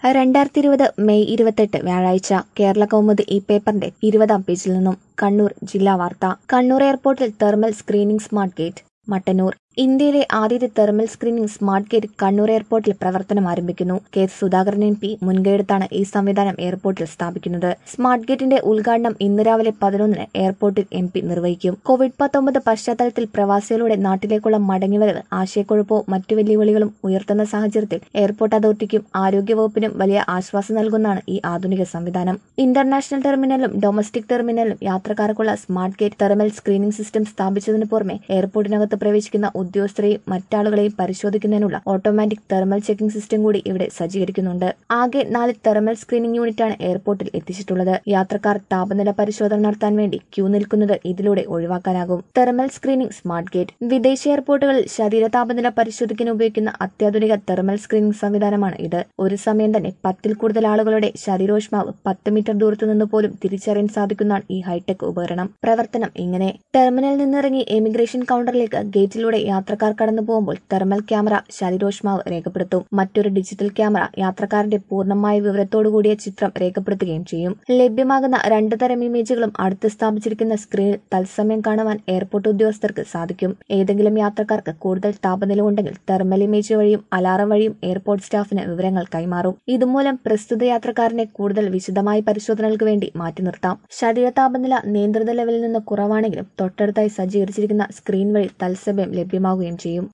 രണ്ടായിരത്തി ഇരുപത് മെയ് ഇരുപത്തെട്ട് വ്യാഴാഴ്ച കേരള കൗമുദി ഈ പേപ്പറിന്റെ ഇരുപതാം പേജിൽ നിന്നും കണ്ണൂർ ജില്ലാ വാർത്ത കണ്ണൂർ എയർപോർട്ടിൽ thermal screening smart gate Mattannur ഇന്ത്യയിലെ ആദ്യത്തെ thermal screening smart gate Kannur എയർപോർട്ടിൽ പ്രവർത്തനം ആരംഭിക്കുന്നു കെ സുധാകരൻ എം പി മുൻകൈയെടുത്താണ് ഈ സംവിധാനം എയർപോർട്ടിൽ സ്ഥാപിക്കുന്നത് സ്മാർട്ട് ഗേറ്റിന്റെ ഉദ്ഘാടനം ഇന്ന് രാവിലെ പതിനൊന്നിന് എയർപോർട്ടിൽ എം പി നിർവഹിക്കും കോവിഡ് പത്തൊമ്പത് പശ്ചാത്തലത്തിൽ പ്രവാസികളുടെ നാട്ടിലേക്കുള്ള മടങ്ങിവരവ് ആശയക്കുഴപ്പവും മറ്റു വെല്ലുവിളികളും ഉയർത്തുന്ന സാഹചര്യത്തിൽ എയർപോർട്ട് അതോറിറ്റിക്കും ആരോഗ്യവകുപ്പിനും വലിയ ആശ്വാസം നൽകുന്നതാണ് ഈ ആധുനിക സംവിധാനം ഇന്റർനാഷണൽ ടെർമിനലും ഡൊമസ്റ്റിക് ടെർമിനലും യാത്രക്കാർക്കുള്ള smart gate thermal screening system സ്ഥാപിച്ചതിനു പുറമെ എയർപോർട്ടിനകത്ത് പ്രവേശിക്കുന്ന ഉദ്യോഗസ്ഥരെയും മറ്റാളുകളെയും പരിശോധിക്കുന്നതിനുള്ള ഓട്ടോമാറ്റിക് തെർമൽ ചെക്കിംഗ് സിസ്റ്റം കൂടി ഇവിടെ സജ്ജീകരിക്കുന്നുണ്ട് ആകെ നാല് തെർമൽ സ്ക്രീനിംഗ് യൂണിറ്റാണ് എയർപോർട്ടിൽ എത്തിച്ചിട്ടുള്ളത് യാത്രക്കാർ താപനില പരിശോധന നടത്താൻ വേണ്ടി ക്യൂ നിൽക്കുന്നത് ഇതിലൂടെ ഒഴിവാക്കാനാകും തെർമൽ സ്ക്രീനിംഗ് സ്മാർട്ട് ഗേറ്റ് വിദേശ എയർപോർട്ടുകളിൽ ശരീര താപനില പരിശോധിക്കാൻ ഉപയോഗിക്കുന്ന അത്യാധുനിക തെർമൽ സ്ക്രീനിംഗ് സംവിധാനമാണ് ഇത് ഒരു സമയം തന്നെ പത്തിൽ കൂടുതൽ ആളുകളുടെ ശരീരോഷ്മാവ് പത്ത് മീറ്റർ ദൂരത്തു നിന്ന് പോലും തിരിച്ചറിയാൻ സാധിക്കുന്നതാണ് ഈ ഹൈടെക് ഉപകരണം പ്രവർത്തനം ഇങ്ങനെ ടെർമിനലിൽ നിന്നിറങ്ങി എമിഗ്രേഷൻ കൗണ്ടറിലേക്ക് ഗേറ്റിലൂടെ യാത്രക്കാർ കടന്നു പോകുമ്പോൾ തെർമൽ ക്യാമറ ശരീരോഷ്മാവ് രേഖപ്പെടുത്തും മറ്റൊരു ഡിജിറ്റൽ ക്യാമറ യാത്രക്കാരന്റെ പൂർണ്ണമായ വിവരത്തോടുകൂടിയ ചിത്രം രേഖപ്പെടുത്തുകയും ചെയ്യും ലഭ്യമാകുന്ന രണ്ടു തരം ഇമേജുകളും അടുത്ത് സ്ഥാപിച്ചിരിക്കുന്ന സ്ക്രീനിൽ തത്സമയം കാണുവാൻ എയർപോർട്ട് ഉദ്യോഗസ്ഥർക്ക് സാധിക്കും ഏതെങ്കിലും യാത്രക്കാർക്ക് കൂടുതൽ താപനില ഉണ്ടെങ്കിൽ തെർമൽ ഇമേജ് വഴിയും അലാറം വഴിയും എയർപോർട്ട് സ്റ്റാഫിന് വിവരങ്ങൾ കൈമാറും ഇതുമൂലം പ്രസ്തുത യാത്രക്കാരനെ കൂടുതൽ വിശദമായ പരിശോധനകൾക്ക് വേണ്ടി മാറ്റി നിർത്താം ശരീര താപനില നിയന്ത്രിത ലെവലിൽ നിന്ന് കുറവാണെങ്കിലും തൊട്ടടുത്തായി സജ്ജീകരിച്ചിരിക്കുന്ന സ്ക്രീൻ വഴി തത്സമയം ലഭ്യമാവുകയും ചെയ്യും